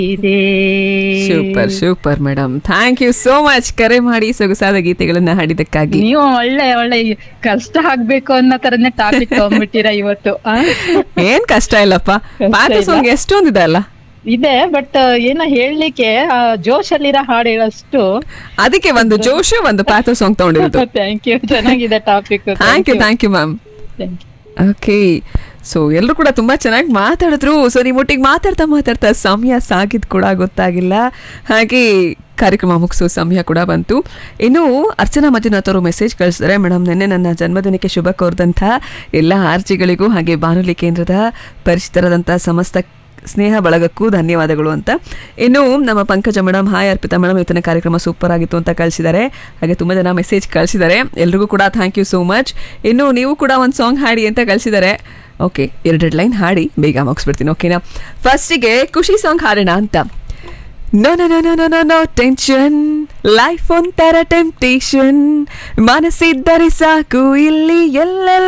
ಇದೆ super super madam thank you so much ಕರೆ ಮಾಡಿ ಸೊಗಸಾದ ಗೀತೆಗಳನ್ನ ಹಾಡಿದಕ್ಕಾಗಿ ನೀವು ಒಳ್ಳೆ ಒಳ್ಳೆ ಕಷ್ಟ ಆಗ್ಬೇಕು ಅನ್ನೋ ತರನೇ ಟಾಪಿಕ್ ತಗೊಂಡ್ಬಿಟ್ಟಿರ ಇವತ್ತು ಆ? ಏನ್ ಕಷ್ಟ ಇಲ್ಲಪ್ಪ ಪಾಠ ಇಲ್ಲ. ಸಾಂಗ್ ಎಷ್ಟೊಂದಿದೆ ಅಲ್ಲ ಇದೆ ಬಟ್ ಏನೋ ಹೇಳಲಿಕ್ಕೆ ಜೋಶಲ್ಲಿರೋ ಹಾಡು ಹೇಳೋಷ್ಟು ಅದಕ್ಕೆ ಒಂದು ಜೋಶು ಒಂದು ಪ್ಯಾಥೋ ಸಾಂಗ್ ತಗೊಂಡಿರೋದು ಥ್ಯಾಂಕ್ ಯು ಚೆನ್ನಾಗಿದೆ topic thank you thank you ma'am okay so ಎಲ್ಲರೂ ಕೂಡ ತುಂಬಾ ಚೆನ್ನಾಗಿ ಮಾತಾಡಿದ್ರು ಸೊ ನಿಮ್ಮ ಒಟ್ಟಿಗೆ ಮಾತಾಡ್ತಾ ಮಾತಾಡ್ತಾ ಸಮಯ ಸಾಗಿದ್ ಕೂಡ ಗೊತ್ತಾಗಿಲ್ಲ ಹಾಗೆ ಕಾರ್ಯಕ್ರಮ ಮುಗಿಸೋ ಸಮಯ ಕೂಡ ಬಂತು ಇನ್ನು ಅರ್ಚನಾ ಮಂಜುನಾಥ್ ಅವರು ಮೆಸೇಜ್ ಕಳಿಸಿದ್ರೆ ಮೇಡಮ್ ನಿನ್ನೆ ನನ್ನ ಜನ್ಮದಿನಕ್ಕೆ ಶುಭ ಕೋರಿದಂಥ ಎಲ್ಲ ಆರ್ಜಿಗಳಿಗೂ ಹಾಗೆ ಬಾನುಲಿ ಕೇಂದ್ರದ ಪರಿಚಿತರಾದಂಥ ಸಮಸ್ತ ಸ್ನೇಹ ಬಳಗಕ್ಕೂ ಧನ್ಯವಾದಗಳು ಅಂತ ಇನ್ನು ನಮ್ಮ Pankaja madam hi Arpita madam ಇವತ್ತಿನ ಕಾರ್ಯಕ್ರಮ ಸೂಪರ್ ಆಗಿತ್ತು ಅಂತ ಕಳಿಸಿದ್ದಾರೆ ಹಾಗೆ ತುಂಬ ಜನ ಮೆಸೇಜ್ ಕಳಿಸಿದ್ದಾರೆ ಎಲ್ರಿಗೂ ಕೂಡ ಥ್ಯಾಂಕ್ ಯು ಸೋ ಮಚ್ ಇನ್ನು ನೀವು ಕೂಡ ಒಂದು ಸಾಂಗ್ ಹಾಡಿ ಅಂತ ಕಳಿಸಿದ್ದಾರೆ ಓಕೆ ಎರಡೆರಡು ಲೈನ್ ಹಾಡಿ ಬೇಗ ಮುಗಿಸ್ಬಿಡ್ತೀನಿ ಓಕೆನಾ ಫಸ್ಟಿಗೆ ಖುಷಿ ಸಾಂಗ್ ಹಾಡೋಣ ಅಂತ no no no no no no no tension life ಒಂಥರ ಟೆಂಪ್ಟೇಷನ್ ಮನಸ್ಸಿದ್ದರೆ ಸಾಕು ಇಲ್ಲಿ ಎಲ್ಲೆಲ್ಲ